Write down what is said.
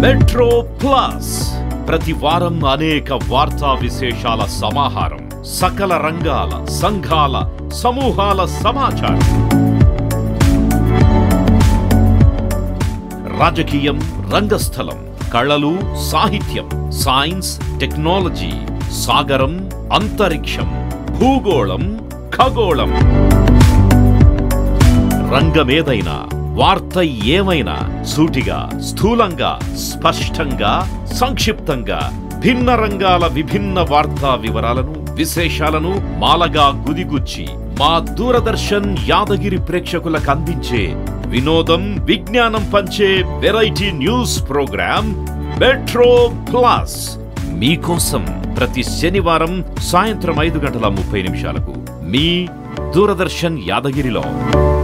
metro plus ప్రతి వారం అనేక వార్తా విశేషాల సమాహారం సకల రంగాల సంఘాల సమూహాల సమాచారం రాజకీయం రంగస్థలం కళలు సాహిత్యం సైన్స్ టెక్నాలజీ సాగరం అంతరిక్షం భూగోళం ఖగోళం రంగమేదైనా వార్త ఏమైనా సూటిగా స్థూలంగా స్పష్టంగా సంక్షిప్తంగా భిన్న రంగాల విభిన్న వార్తా వివరాలను విశేషాలను మాలగా గుదిగుచ్చి మా దూరదర్శన్ యాదగిరి ప్రేక్షకులకు అందించే వినోదం విజ్ఞానం పంచే variety news program metro plus మీకోసం ప్రతి శనివారం సాయంత్రం ఐదు గంటల ముప్పై నిమిషాలకు మీ దూరదర్శన్ యాదగిరిలో